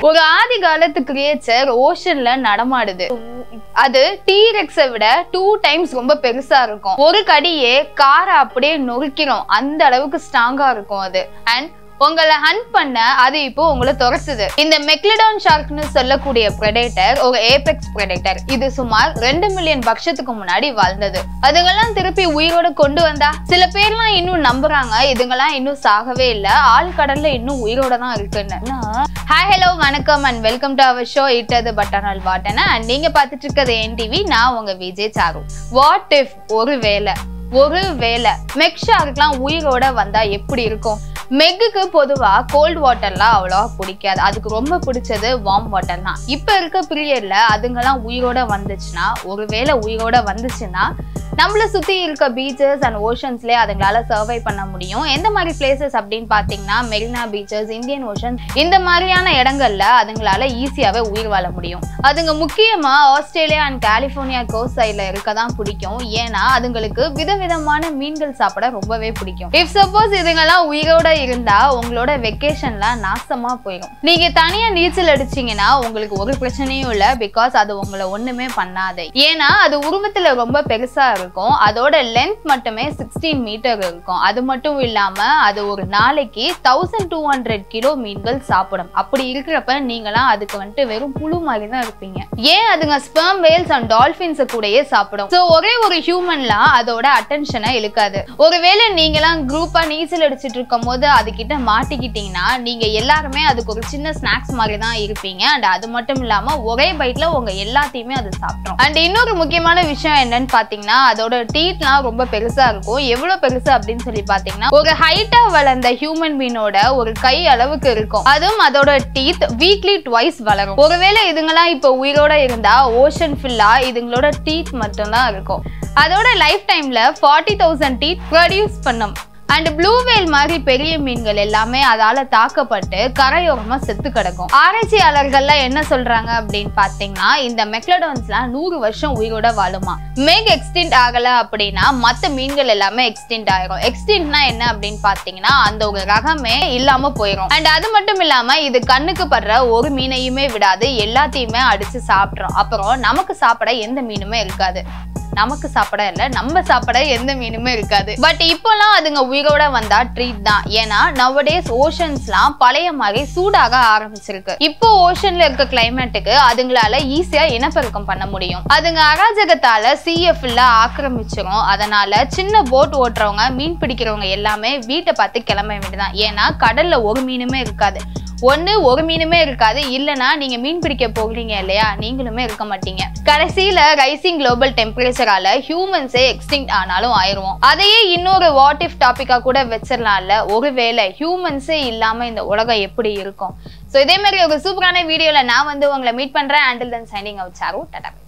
ஒரு ஆதி காலத்து கிரியேச்சர் ஓஷன்ல நடமாடுது அது டீரெக்ஸை விட டூ டைம்ஸ் ரொம்ப பெருசா இருக்கும் ஒரு கடியே காரை அப்படியே நொறுக்கிறோம் அந்த அளவுக்கு ஸ்ட்ராங்கா இருக்கும் அது அண்ட் உங்களை ஹண்ட் பண்ண அது இப்போ உங்களை துரத்துது இந்த மெக்லடான் ஷார்க்னு சொல்லக்கூடிய predator ஒரு ஏபெக்ஸ் predator இது சுமார் ரெண்டு மில்லியன் வருஷத்துக்கு முன்னாடி வாழ்ந்தது அதுங்கெல்லாம் திருப்பி உயிரோட கொண்டு வந்தா சில பேர்லாம் இன்னும் நம்புறாங்க இதுங்கெல்லாம் இன்னும் சாகவே இல்ல ஆழ்கடல்ல இன்னும் உயிரோட தான் இருக்குன்னு ஹாய் ஹலோ வணக்கம் and welcome to our show இட்டது பட்டனால் வாட்டன அண்ட் நீங்க பார்த்துட்டு இருக்கிறது என் டிவி நான் உங்க விஜய் சாரு வாட் இஃப் ஒரு வேலை ஒரு வேலை மெக் ஷார்க்லாம் உயிரோட வந்தா எப்படி இருக்கும் மெக்குக்கு பொதுவா கோல்ட் வாட்டர்லாம் அவ்வளோவா பிடிக்காது அதுக்கு ரொம்ப பிடிச்சது வார்ம் வாட்டர் தான் இப்போ இருக்க பீரியட்ல அதுங்கெல்லாம் உயிரோட வந்துச்சுன்னா ஒருவேளை உயிரோட வந்துச்சுன்னா நம்மள சுத்தி இருக்க பீச்சஸ் அண்ட் ஓஷன்ஸ்லேயே அதுங்களால சர்வை பண்ண முடியும் எந்த மாதிரி பிளேசஸ் அப்படின்னு பார்த்தீங்கன்னா மெரினா பீச்சஸ் இந்தியன் ஓஷன் இந்த மாதிரியான இடங்கள்ல அதுங்களால ஈஸியாவே உயிர் வாழ முடியும் அதுங்க முக்கியமா ஆஸ்திரேலியா அண்ட் கலிஃபோர்னியா கோஸ்ட் சைட்ல இருக்க தான் பிடிக்கும் ஏன்னா அதுங்களுக்கு விதவிதமான மீன்கள் சாப்பிட ரொம்பவே பிடிக்கும் இஃப் சப்போஸ் இதுங்கெல்லாம் உயிரோட இருந்தா உங்களோட வெக்கேஷன்லாம் நாசமா போயிடும் நீங்க தனியா நீச்சல் அடிச்சீங்கன்னா உங்களுக்கு ஒரு பிரச்சனையும் இல்ல பிகாஸ் அது உங்களை ஒண்ணுமே பண்ணாது ஏன்னா அது உருவத்துல ரொம்ப பெருசா இருக்கும் அதோட லென்த் மட்டுமே சிக்ஸ்டீன் மீட்டர் இருக்கும் அது மட்டும் இல்லாம அது ஒரு நாளைக்கு தௌசண்ட் டூ ஹண்ட்ரட் கிலோ மீன்கள் சாப்பிடும் அப்படி இருக்கிறப்ப நீங்களாம் அதுக்கு வந்துட்டு வெறும் புழு மாதிரி தான் இருப்பீங்க ஏன் அதுங்க ஸ்பெர்ம் வேல்ஸ் அண்ட் டால்பின்ஸ் கூடயே சாப்பிடும் ஸோ ஒரே ஒரு ஹியூமன்லாம் அதோட அட்டென்ஷனை இழுக்காது ஒருவேளை நீங்களாம் குரூப்பா நீச்சல் அடிச்சிட்டு இருக்கும் போது அதுகிட்ட மாட்டிக்கிட்டீங்கன்னா நீங்க எல்லாருமே அதுக்கு ஒரு சின்ன ஸ்நாக்ஸ் மாதிரி தான் இருப்பீங்க அண்ட் அது மட்டும் இல்லாம ஒரே பைட்ல உங்க எல்லாத்தையுமே அது சாப்பிடும் அண்ட் இன்னொரு முக்கியமான விஷயம் என்னன்னு பாத்தீங்கன்னா அதோட டீத்லாம் ரொம்ப பெருசா இருக்கும் எவ்வளவு பெருசு அப்படின்னு சொல்லி பாத்தீங்கன்னா ஒரு ஹைட்டா வளர்ந்த ஹியூமன் பீனோட ஒரு கை அளவுக்கு இருக்கும் அதுவும் அதோட டீத் வீக்லி ட்வைஸ் வளரும் ஒருவேளை இதுங்கெல்லாம் இப்போ உயிரோட இருந்தா ஓஷன் ஃபுல்லா இதுங்களோட டீத் மட்டும்தான் இருக்கும் அதோட லைஃப் டைம்ல ஃபார்ட்டி தௌசண்ட் டீத் ப்ரொடியூஸ் பண்ணும் அண்ட் ப்ளூ வேல் மாதிரி பெரிய மீன்கள் எல்லாமே அதால தாக்கப்பட்டு கரையோரமா செத்து கிடக்கும் ஆராய்ச்சியாளர்கள்லாம் என்ன சொல்றாங்க அப்படின்னு பாத்தீங்கன்னா இந்த மெக்லடான்ஸ்லாம் நூறு வருஷம் உயிரோட வாழுமா மேக் எக்ஸ்டென்ட் ஆகல அப்படின்னா மத்த மீன்கள் எல்லாமே எக்ஸ்டென்ட் ஆயிரும் எக்ஸ்டென்ட்னா என்ன அப்படின்னு பாத்தீங்கன்னா அந்த ஒரு ரகமே இல்லாம போயிடும் அண்ட் அது மட்டும் இல்லாம இது கண்ணுக்கு படுற ஒரு மீனையுமே விடாது எல்லாத்தையுமே அடிச்சு சாப்பிட்றோம் அப்புறம் நமக்கு சாப்பிட எந்த மீனுமே இருக்காது நமக்கு சாப்பிட இல்ல நம்ம சாப்பிட எந்த மீனுமே இருக்காது பட் இப்போலாம் அதுங்க உயிரோட வந்தா ட்ரீட் தான் ஏன்னா நவடேஸ் ஓஷன்ஸ்லாம் பழைய மாதிரி சூடாக ஆரம்பிச்சிருக்கு இப்போ ஓஷன்ல இருக்க கிளைமேட்டுக்கு அதுங்களால ஈஸியா இனப்பெருக்கம் பண்ண முடியும் அதுங்க அராஜகத்தால சீய ஃபுல்லா ஆக்கிரமிச்சிரும் அதனால சின்ன போட் ஓட்டுறவங்க மீன் பிடிக்கிறவங்க எல்லாமே வீட்டை பார்த்து கிளம்ப வேண்டியதான் ஏன்னா கடல்ல ஒரு மீனுமே இருக்காது ஒண்ணு ஒரு மீனுமே இருக்காது இல்லனா நீங்க மீன் பிடிக்க போகிறீங்க இல்லையா நீங்களுமே இருக்க மாட்டீங்க கடைசியில ரைசிங் குளோபல் டெம்பரேச்சரால ஹியூமன்ஸே எக்ஸ்டிங்ட் ஆனாலும் ஆயிருவோம் அதையே இன்னொரு வாட் இஃப் டாபிக்கா கூட வச்சிடலாம்ல ஒருவேளை ஹியூமன்ஸே இல்லாம இந்த உலகம் எப்படி இருக்கும் ஸோ இதே மாதிரி ஒரு சூப்பரான வீடியோல நான் வந்து உங்களை மீட் பண்றேன் until then signing out Charu Tata